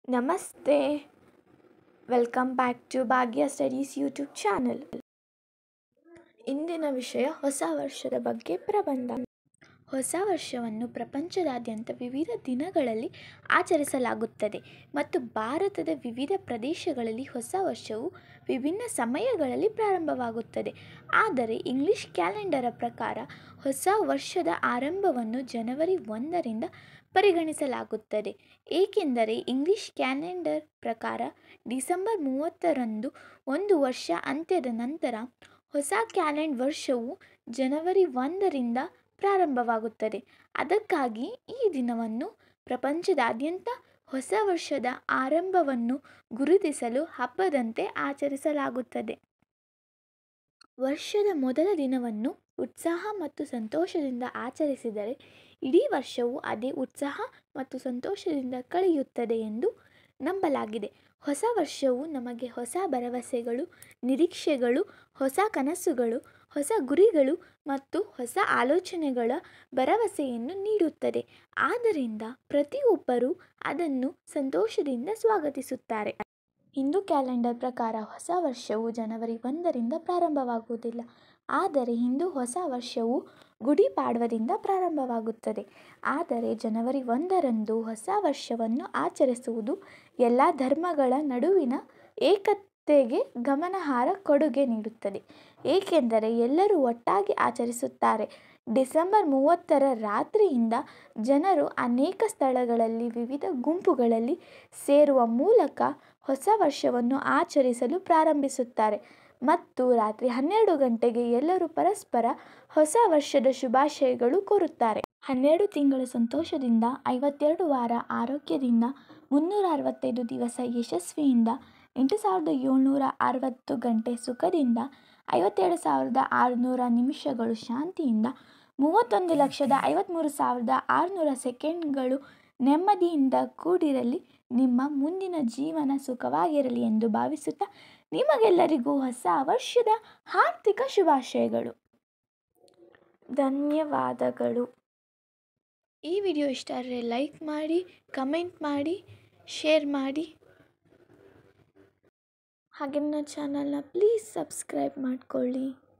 ನಮಸ್ತೆ welcome back to Bhagya studies YouTube channel ಇಂದಿನ ವಿಷಯ ಹೊಸ ವರ್ಷದ ಬಗ್ಗೆ ಪ್ರಬಂಧ ಹೊಸ ವರ್ಷವನ್ನು ಪ್ರಪಂಚದಾದ್ಯಂತ ವಿವಿಧ ದಿನಗಳಲ್ಲಿ ಆಚರಿಸಲಾಗುತ್ತದೆ ಮತ್ತು ಭಾರತದ ವಿವಿಧ ಪ್ರದೇಶಗಳಲ್ಲಿ ಹೊಸ ವರ್ಷವು ವಿಭಿನ್ನ ಸಮಯಗಳಲ್ಲಿ ಪ್ರಾರಂಭವಾಗುತ್ತದೆ ಆದರೆ ಇಂಗ್ಲಿಷ್ ಕ್ಯಾಲೆಂಡರ ಪ್ರಕಾರ ಹೊಸ ವರ್ಷದ ಆರಂಭವನ್ನು ಜನವರಿ ಒಂದರಿಂದ ಪರಿಗಣಿಸಲಾಗುತ್ತದೆ ಏಕೆಂದರೆ ಇಂಗ್ಲಿಷ್ ಕ್ಯಾಲೆಂಡರ್ ಪ್ರಕಾರ ಡಿಸೆಂಬರ್ ಮೂವತ್ತರಂದು ಒಂದು ವರ್ಷ ಅಂತ್ಯದ ನಂತರ ಹೊಸ ಕ್ಯಾಲೆಂಡ್ ವರ್ಷವು ಜನವರಿ ಒಂದರಿಂದ ಪ್ರಾರಂಭವಾಗುತ್ತದೆ ಅದಕ್ಕಾಗಿ ಈ ದಿನವನ್ನು ಪ್ರಪಂಚದಾದ್ಯಂತ ಹೊಸ ವರ್ಷದ ಆರಂಭವನ್ನು ಗುರುತಿಸಲು ಹಬ್ಬದಂತೆ ಆಚರಿಸಲಾಗುತ್ತದೆ ವರ್ಷದ ಮೊದಲ ದಿನವನ್ನು ಉತ್ಸಾಹ ಮತ್ತು ಸಂತೋಷದಿಂದ ಆಚರಿಸಿದರೆ ಇಡೀ ವರ್ಷವು ಅದೇ ಉತ್ಸಾಹ ಮತ್ತು ಸಂತೋಷದಿಂದ ಕಳೆಯುತ್ತದೆ ಎಂದು ನಂಬಲಾಗಿದೆ ಹೊಸ ವರ್ಷವು ನಮಗೆ ಹೊಸ ಭರವಸೆಗಳು ನಿರೀಕ್ಷೆಗಳು ಹೊಸ ಕನಸುಗಳು ಹೊಸ ಗುರಿಗಳು ಮತ್ತು ಹೊಸ ಆಲೋಚನೆಗಳ ಭರವಸೆಯನ್ನು ನೀಡುತ್ತದೆ ಆದ್ದರಿಂದ ಪ್ರತಿಯೊಬ್ಬರೂ ಅದನ್ನು ಸಂತೋಷದಿಂದ ಸ್ವಾಗತಿಸುತ್ತಾರೆ ಹಿಂದೂ ಕ್ಯಾಲೆಂಡರ್ ಪ್ರಕಾರ ಹೊಸ ವರ್ಷವು ಜನವರಿ ಒಂದರಿಂದ ಪ್ರಾರಂಭವಾಗುವುದಿಲ್ಲ ಆದರೆ ಹಿಂದೂ ಹೊಸ ವರ್ಷವು ಗುಡಿ ಪಾಡ್ವದಿಂದ ಪ್ರಾರಂಭವಾಗುತ್ತದೆ ಆದರೆ ಜನವರಿ ಒಂದರಂದು ಹೊಸ ವರ್ಷವನ್ನು ಆಚರಿಸುವುದು ಎಲ್ಲ ಧರ್ಮಗಳ ನಡುವಿನ ಏಕತೆಗೆ ಗಮನಾರ್ಹ ಕೊಡುಗೆ ನೀಡುತ್ತದೆ ಏಕೆಂದರೆ ಎಲ್ಲರೂ ಒಟ್ಟಾಗಿ ಆಚರಿಸುತ್ತಾರೆ ಡಿಸೆಂಬರ್ ಮೂವತ್ತರ ರಾತ್ರಿಯಿಂದ ಜನರು ಅನೇಕ ಸ್ಥಳಗಳಲ್ಲಿ ವಿವಿಧ ಗುಂಪುಗಳಲ್ಲಿ ಸೇರುವ ಮೂಲಕ ಹೊಸ ವರ್ಷವನ್ನು ಆಚರಿಸಲು ಪ್ರಾರಂಭಿಸುತ್ತಾರೆ ಮತ್ತು ರಾತ್ರಿ ಹನ್ನೆರಡು ಗಂಟೆಗೆ ಎಲ್ಲರೂ ಪರಸ್ಪರ ಹೊಸ ವರ್ಷದ ಶುಭಾಶಯಗಳು ಕೋರುತ್ತಾರೆ ಹನ್ನೆರಡು ತಿಂಗಳು ಸಂತೋಷದಿಂದ ಐವತ್ತೆರಡು ವಾರ ಆರೋಗ್ಯದಿಂದ ಮುನ್ನೂರ ಅರವತ್ತೈದು ದಿವಸ ಯಶಸ್ವಿಯಿಂದ ಎಂಟು ಸಾವಿರದ ಏಳ್ನೂರ ಅರವತ್ತು ಗಂಟೆ ಸುಖದಿಂದ ಐವತ್ತೆರಡು ಸಾವಿರದ ಆರುನೂರ ನಿಮಿಷಗಳು ಶಾಂತಿಯಿಂದ ಮೂವತ್ತೊಂದು ಲಕ್ಷದ ಐವತ್ತ್ಮೂರು ಸಾವಿರದ ಆರುನೂರ ಸೆಕೆಂಡ್ಗಳು ನೆಮ್ಮದಿಯಿಂದ ಕೂಡಿರಲಿ ನಿಮ್ಮ ಮುಂದಿನ ಜೀವನ ಸುಖವಾಗಿರಲಿ ಎಂದು ಭಾವಿಸುತ್ತಾ ನಿಮಗೆಲ್ಲರಿಗೂ ಹೊಸ ವರ್ಷದ ಹಾರ್ದಿಕ ಶುಭಾಶಯಗಳು ಧನ್ಯವಾದಗಳು ಈ ವಿಡಿಯೋ ಇಷ್ಟ ಆದರೆ ಲೈಕ್ ಮಾಡಿ ಕಮೆಂಟ್ ಮಾಡಿ ಶೇರ್ ಮಾಡಿ ಹಾಗೆ ನನ್ನ ಚಾನಲ್ನ ಪ್ಲೀಸ್ ಸಬ್ಸ್ಕ್ರೈಬ್ ಮಾಡಿಕೊಳ್ಳಿ